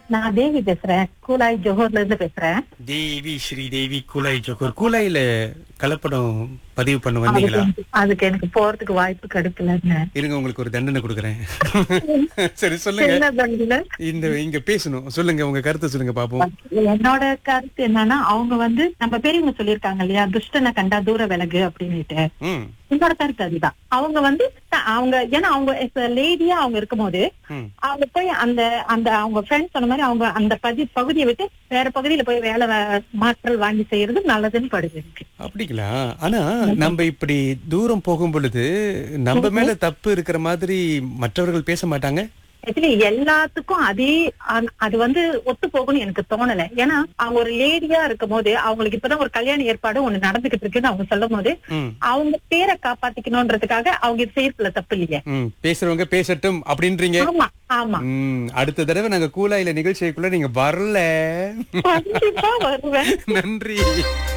நான் தேவி பேசுறேன் கூலாய் ஜோஹர்ல இருந்து பேசுறேன் தேவி ஸ்ரீ தேவி குலாய் ஜோக்கர் குலாயில கலப்படம் பதிவு பண்ண அதுக்கு வந்தீங்களா எனக்கு- அதுக்கு எனக்கு போறதுக்கு வாய்ப்பு கிடைக்கலன்னு இருங்க உங்களுக்கு ஒரு தண்டனை கொடுக்குறேன் சரி சொல்லுங்க என்ன பண்றது இந்த இங்க பேசணும் சொல்லுங்க உங்க கருத்தை சொல்லுங்க பாப்போம் என்னோட கருத்து என்னன்னா அவங்க வந்து நம்ம பெரியவங்க சொல்லியிருக்காங்க இல்லையா துஷ்டனை கண்டா தூர விலகு அப்படின்னுட்டு ம் என்னோட கருத்து அதுதான் அவங்க வந்து த- அவங்க ஏன்னா அவங்க லேடியா அவங்க இருக்கும்போது ம் அவங்க போய் அந்த அந்த அவங்க ஃப்ரெண்ட்ஸ் சொன்ன மாதிரி அவங்க அந்த பகுதி பகுதியை விட்டு வேற பகுதியில போய் வேலை வா- மாற்றல் வாங்கி செய்யறது நல்லதுன்னு படுது எனக்கு அப்படிங்களா ஆனா நம்ம இப்படி தூரம் போகும் பொழுது நம்ம மேல தப்பு இருக்கிற மாதிரி மற்றவர்கள் பேச மாட்டாங்க ஆக்சுவலி எல்லாத்துக்கும் அதே அ- அது வந்து ஒத்து போகும்னு எனக்கு தோணல ஏன்னா அவங்க ஒரு லேடியா இருக்கும் போது அவங்களுக்கு இப்பதான் ஒரு கல்யாண ஏற்பாடு ஒண்ணு நடந்துகிட்டு இருக்குன்னு அவங்க சொல்லும் போது ம் அவங்க பேரை காப்பாத்திக்கணும்ன்றதுக்காக அவங்க இது செய்யறதுல தப்பு இல்லையே ம் பேசுறவங்க பேசட்டும் அப்படின்றீங்க ஆமா ஆமா ம் அடுத்த தடவை நாங்க கூலாயில நிகழ்ச்சிக்குள்ள நீங்க வரல கண்டிப்பா வருவேன் நன்றி